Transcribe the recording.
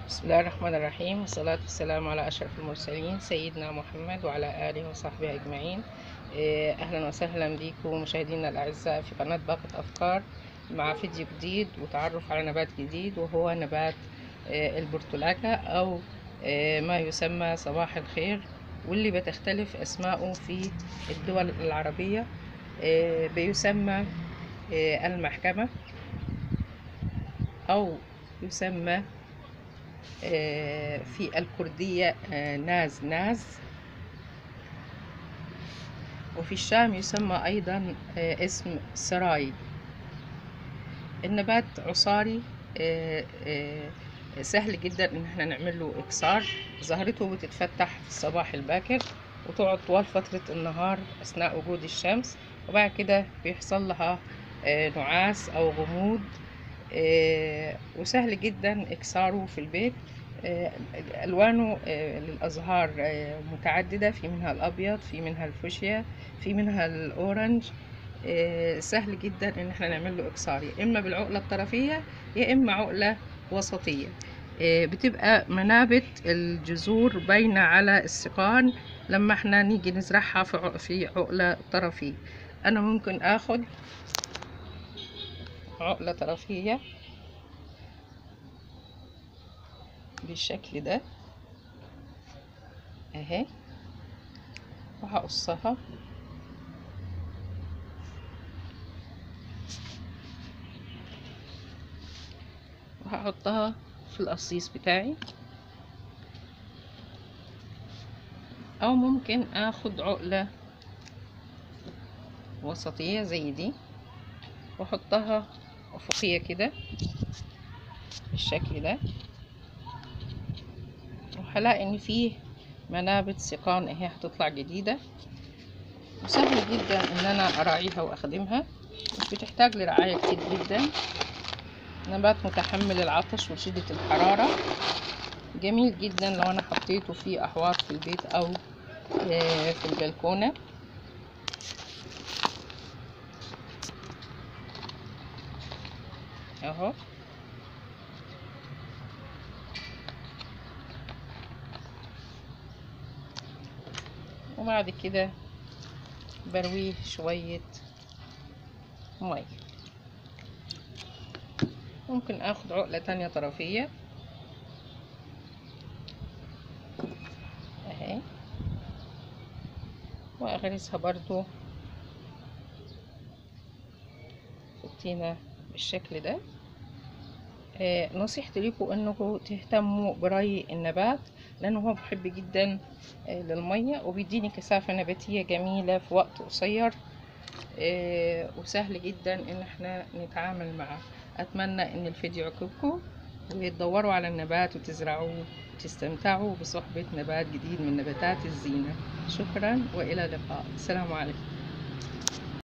بسم الله الرحمن الرحيم والصلاة والسلام على أشرف المرسلين سيدنا محمد وعلى آله وصحبه أجمعين إيه، أهلا وسهلا بكم مشاهدينا الأعزاء في قناة باقة أفكار مع فيديو جديد وتعرف على نبات جديد وهو نبات إيه، البرتلاكة أو إيه، ما يسمى صباح الخير واللي بتختلف أسماؤه في الدول العربية إيه، بيسمى إيه، المحكمة أو يسمى آه، في الكردية آه، ناز ناز وفي الشام يسمى أيضا آه، اسم سراي النبات عصاري آه، آه، سهل جدا ان احنا نعمل له اكسار زهرته بتتفتح في الصباح الباكر وتقعد طوال فترة النهار اثناء وجود الشمس وبعد كده بيحصل لها آه، نعاس او غموض آه، وسهل جدا اكساره في البيت آه، الوانه آه، للازهار آه، متعدده في منها الابيض في منها الفوشيا في منها الاورنج آه، سهل جدا ان احنا نعمل له اكسار يا اما بالعقله الطرفيه يا اما عقله وسطيه آه، بتبقى منابت الجذور باينه على السقان لما احنا نيجي نزرعها في عق- في عقله طرفيه انا ممكن اخد عقله طرفيه بالشكل ده اهي وهقصها وهحطها في القصيص بتاعي او ممكن اخد عقلة وسطية زي دي واحطها افقية كده بالشكل ده وهلاقي ان فيه منابت سيقان اهي هتطلع جديدة وسهل جدا ان انا اراعيها واخدمها مش بتحتاج لرعاية كتير جدا نبات متحمل العطش وشدة الحرارة جميل جدا لو انا حطيته في احواض في البيت او آه، في البلكونة اهو وبعد كده برويه شوية مية ممكن اخد عقلة تانية طرفية اهي واغرسها برضو في الطينة بالشكل ده آه، نصيحتي لكم انكم تهتموا بري النبات لانه هو محب جدا آه، للمية وبيديني كثافة نباتية جميلة في وقت قصير آه، وسهل جدا ان احنا نتعامل معه اتمنى ان الفيديو يعجبكم وتدوروا على النبات وتزرعوه وتستمتعوا بصحبة نبات جديد من نباتات الزينة شكرا والى اللقاء السلام عليكم